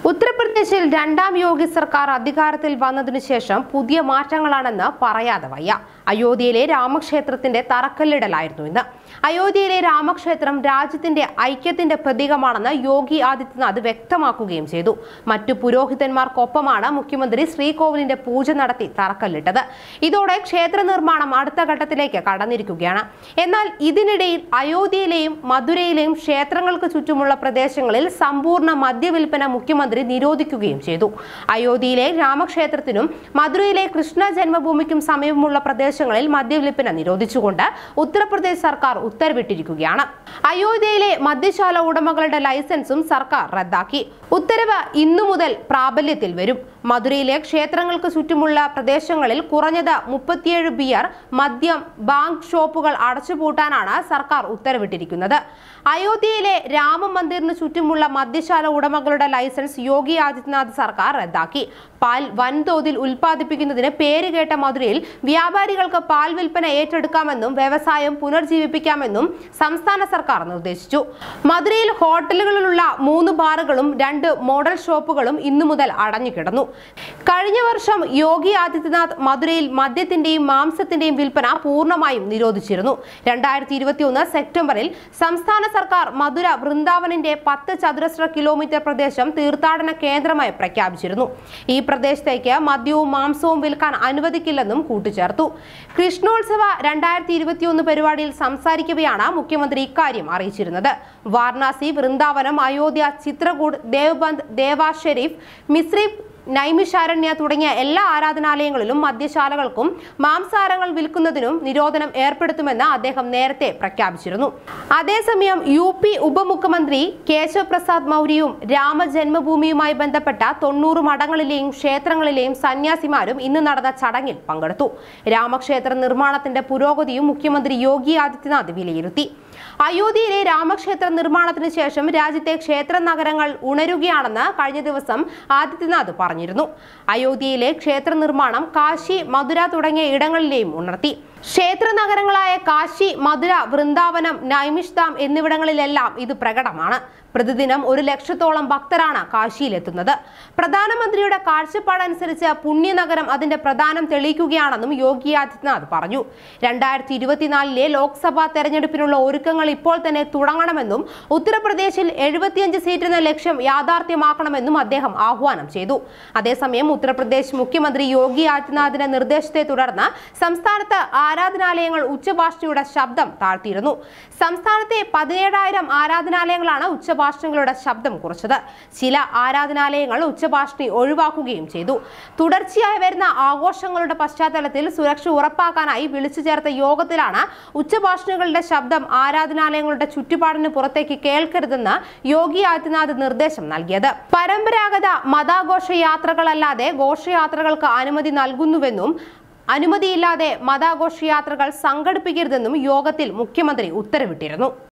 ഉത്തർപ്രദേശിൽ രണ്ടാം യോഗി സർക്കാർ അധികാരത്തിൽ വന്നതിനു ശേഷം പുതിയ മാറ്റങ്ങളാണെന്ന് പറയാതെ വയ്യ അയോധ്യയിലെ രാമക്ഷേത്രത്തിന്റെ തറക്കല്ലിടലായിരുന്നു ഇന്ന് അയോധ്യയിലെ രാമക്ഷേത്രം രാജ്യത്തിന്റെ ഐക്യത്തിന്റെ പ്രതീകമാണെന്ന് യോഗി ആദിത്യനാഥ് വ്യക്തമാക്കുകയും ചെയ്തു മറ്റു പുരോഹിതന്മാർക്കൊപ്പമാണ് മുഖ്യമന്ത്രി ശ്രീകോവിലിന്റെ പൂജ നടത്തി തറക്കല്ലിട്ടത് ഇതോടെ ക്ഷേത്ര നിർമ്മാണം അടുത്ത ഘട്ടത്തിലേക്ക് കടന്നിരിക്കുകയാണ് എന്നാൽ ഇതിനിടയിൽ അയോധ്യയിലെയും മധുരയിലെയും ക്ഷേത്രങ്ങൾക്ക് ചുറ്റുമുള്ള പ്രദേശങ്ങളിൽ സമ്പൂർണ്ണ മദ്യവിൽപ്പന മുഖ്യമന്ത്രി നിരോധിക്കുകയും ചെയ്തു അയോധ്യയിലെ രാമക്ഷേത്രത്തിനും മധുരയിലെ കൃഷ്ണ ജന്മഭൂമിക്കും സമീപമുള്ള പ്രദേശങ്ങളിൽ മദ്യവിൽപ്പന നിരോധിച്ചുകൊണ്ട് ഉത്തർപ്രദേശ് സർക്കാർ ഉത്തരവിട്ടിരിക്കുകയാണ് അയോധ്യയിലെ മദ്യശാല ഉടമകളുടെ ലൈസൻസും സർക്കാർ റദ്ദാക്കി ഉത്തരവ് ഇന്നു മുതൽ പ്രാബല്യത്തിൽ വരും മധുരയിലെ ക്ഷേത്രങ്ങൾക്ക് ചുറ്റുമുള്ള പ്രദേശങ്ങളിൽ കുറഞ്ഞത് മുപ്പത്തിയേഴ് ബിയർ മദ്യം ബാങ്ക് ഷോപ്പുകൾ അടച്ചുപൂട്ടാനാണ് സർക്കാർ ഉത്തരവിട്ടിരിക്കുന്നത് അയോധ്യയിലെ രാമ മന്ദിറിന് ചുറ്റുമുള്ള മദ്യശാല ഉടമകളുടെ ലൈസൻസ് യോഗി ആദിത്യനാഥ് സർക്കാർ റദ്ദാക്കി പാൽ വൻതോതിൽ ഉൽപ്പാദിപ്പിക്കുന്നതിന് പേരുകേട്ട മധുരയിൽ വ്യാപാരികൾക്ക് പാൽ വിൽപ്പന ഏറ്റെടുക്കാമെന്നും വ്യവസായം പുനർജീവിപ്പിക്കാമെന്നും സംസ്ഥാന സർക്കാർ നിർദ്ദേശിച്ചു മധുരയിൽ ഹോട്ടലുകളിലുള്ള മൂന്ന് ബാറുകളും രണ്ട് മോഡൽ ഷോപ്പുകളും ഇന്നു മുതൽ അടഞ്ഞുകിടന്നു കഴിഞ്ഞ വർഷം യോഗി ആദിത്യനാഥ് മധുരയിൽ മദ്യത്തിന്റെയും മാംസത്തിന്റെയും വിൽപ്പന പൂർണ്ണമായും നിരോധിച്ചിരുന്നു രണ്ടായിരത്തി ഇരുപത്തിയൊന്ന് സെപ്റ്റംബറിൽ സംസ്ഥാന സർക്കാർ മധുര വൃന്ദാവനിന്റെ പത്ത് ചതുരശ്ര കിലോമീറ്റർ പ്രദേശം തീർത്ഥാടന കേന്ദ്രമായി പ്രഖ്യാപിച്ചിരുന്നു ഈ പ്രദേശത്തേക്ക് മദ്യവും മാംസവും വിൽക്കാൻ അനുവദിക്കില്ലെന്നും കൂട്ടിച്ചേർത്തു കൃഷ്ണോത്സവ രണ്ടായിരത്തി ഇരുപത്തിയൊന്ന് പരിപാടിയിൽ സംസാരിക്കവെയാണ് മുഖ്യമന്ത്രി ഇക്കാര്യം അറിയിച്ചിരുന്നത് വാരണാസി വൃന്ദാവനം അയോധ്യ ചിത്രകൂട് ദേവബന്ദ് ദേവാ ഷെരീഫ് മിസ്രി നൈമിഷാരണ്യ തുടങ്ങിയ എല്ലാ ആരാധനാലയങ്ങളിലും മദ്യശാലകൾക്കും മാംസാരങ്ങൾ വിൽക്കുന്നതിനും നിരോധനം ഏർപ്പെടുത്തുമെന്ന് അദ്ദേഹം നേരത്തെ പ്രഖ്യാപിച്ചിരുന്നു അതേസമയം യു പി ഉപമുഖ്യമന്ത്രി കേശവ് പ്രസാദ് മൗര്യയും രാമജന്മഭൂമിയുമായി ബന്ധപ്പെട്ട തൊണ്ണൂറ് മഠങ്ങളിലെയും ക്ഷേത്രങ്ങളിലെയും സന്യാസിമാരും ഇന്ന് നടന്ന ചടങ്ങിൽ പങ്കെടുത്തു രാമക്ഷേത്ര നിർമ്മാണത്തിന്റെ പുരോഗതിയും മുഖ്യമന്ത്രി യോഗി ആദിത്യനാഥ് വിലയിരുത്തി അയോധ്യയിലെ രാമക്ഷേത്ര നിർമ്മാണത്തിന് ശേഷം രാജ്യത്തെ ക്ഷേത്ര നഗരങ്ങൾ ഉണരുകയാണെന്ന് കഴിഞ്ഞ ദിവസം ആദിത്യനാഥ് പറഞ്ഞിരുന്നു അയോധ്യയിലെ ക്ഷേത്ര നിർമ്മാണം കാശി മധുര തുടങ്ങിയ ഇടങ്ങളിലെയും ഉണർത്തി ക്ഷേത്ര നഗരങ്ങളായ കാശി മധുര വൃന്ദാവനം നൈമിഷ്ധാം എന്നിവിടങ്ങളിലെല്ലാം ഇത് പ്രകടമാണ് പ്രതിദിനം ഒരു ലക്ഷത്തോളം ഭക്തരാണ് കാശിയിലെത്തുന്നത് പ്രധാനമന്ത്രിയുടെ കാഴ്ചപ്പാടനുസരിച്ച് പുണ്യനഗരം അതിന്റെ പ്രധാനം തെളിയിക്കുകയാണെന്നും യോഗി ആദിത്യനാഥ് പറഞ്ഞു രണ്ടായിരത്തി ഇരുപത്തിനാലിലെ ലോക്സഭാ തെരഞ്ഞെടുപ്പിനുള്ള ഒരുക്കങ്ങൾ ഇപ്പോൾ തന്നെ തുടങ്ങണമെന്നും ഉത്തർപ്രദേശിൽ എഴുപത്തിയഞ്ച് സീറ്റെന്ന ലക്ഷ്യം യാഥാർത്ഥ്യമാക്കണമെന്നും അദ്ദേഹം ആഹ്വാനം ചെയ്തു അതേസമയം ഉത്തർപ്രദേശ് മുഖ്യമന്ത്രി യോഗി ആദിത്യനാഥിന്റെ നിർദ്ദേശത്തെ തുടർന്ന് സംസ്ഥാനത്ത് ആരാധനാലയങ്ങൾ ഉച്ചഭാഷണിയുടെ ശബ്ദം താഴ്ത്തിയിരുന്നു സംസ്ഥാനത്തെ പതിനേഴായിരം ആരാധനാലയങ്ങളാണ് ഉച്ചഭാഷണികളുടെ ശബ്ദം കുറച്ചത് ചില ആരാധനാലയങ്ങൾ ഉച്ചഭാഷണി ഒഴിവാക്കുകയും ചെയ്തു തുടർച്ചയായി വരുന്ന ആഘോഷങ്ങളുടെ പശ്ചാത്തലത്തിൽ സുരക്ഷ ഉറപ്പാക്കാനായി വിളിച്ചു ചേർത്ത യോഗത്തിലാണ് ഉച്ചഭാഷണികളുടെ ശബ്ദം ആരാധനാലയങ്ങളുടെ ചുറ്റുപാടിന് പുറത്തേക്ക് കേൾക്കരുതെന്ന് യോഗി ആദിത്യനാഥ് നിർദ്ദേശം നൽകിയത് പരമ്പരാഗത മതാഘോഷ യാത്രകളല്ലാതെ ഘോഷയാത്രകൾക്ക് അനുമതി നൽകുന്നുവെന്നും അനുമതിയില്ലാതെ മതാഘോഷയാത്രകൾ സംഘടിപ്പിക്കരുതെന്നും യോഗത്തിൽ മുഖ്യമന്ത്രി ഉത്തരവിട്ടിരുന്നു